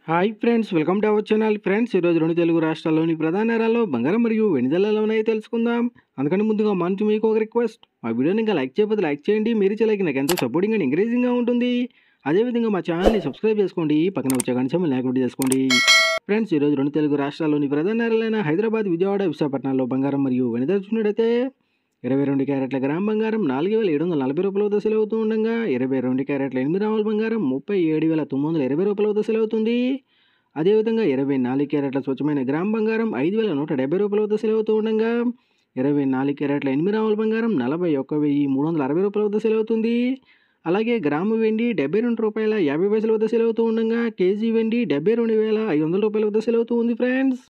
hi friends welcome to our channel friends ఈరోజు రెండు తెలుగు రాష్ట్రాల్లోని ప్రధాన నగరాల్లో బంగారం మరియు వెండి ధరలు ఉన్నాయి తెలుసుకుందాం అందుకని ముందుగా మంచి మీకు ఒక రిక్వెస్ట్ మా వీడియోని ఇంకా లైక్ చేయకపోతే లైక్ చేయండి మీరు చేయలేక నాకు ఎంతో సపోర్టింగ్ అండ్ ఎంకరేజింగ్గా ఉంటుంది అదేవిధంగా మా ఛానల్ని సబ్స్క్రైబ్ చేసుకోండి పక్కన వచ్చే గంట యాక్టివేట్ చేసుకోండి ఫ్రెండ్స్ ఈరోజు రెండు తెలుగు రాష్ట్రాల్లోని ప్రధాన నగరాలైన హైదరాబాద్ విజయవాడ విశాఖపట్నంలో బంగారం మరియు వెండి ధర చూసినట్టయితే ఇరవై రెండు క్యారెట్ల గ్రామ్ బంగారం నాలుగు వేల ఏడు వందల నలభై రూపాయల వద్ద సెల్ అవుతూ ఉండగా ఇరవై రెండు క్యారెట్ల ఎనిమిది రాముల బంగారం ముప్పై ఏడు వేల తొమ్మిది వందల ఇరవై రూపాయల వద్ద సెల్ అవుతుంది అదేవిధంగా ఇరవై నాలుగు క్యారెట్ల స్వచ్ఛమైన గ్రామ్ బంగారం ఐదు వేల నూట డెబ్బై రూపాయల వద్ద సెల్ అవుతూ ఉండగా ఇరవై నాలుగు క్యారెట్ల ఎనిమిది రాముల బంగారం నలభై ఒక్క వెయ్యి మూడు వందల అరవై రూపాయల వద్ద సెల్ అవుతుంది అలాగే గ్రాము వెండి డెబ్బై రెండు రూపాయల యాభై పైసల వద్ద సెల్ అవుతూ ఉండగా కేజీ వెండి డెబ్బై రెండు వేల ఐదు వందల రూపాయల వద్ద సెల్ అవుతూ ఉంది ఫ్రెండ్స్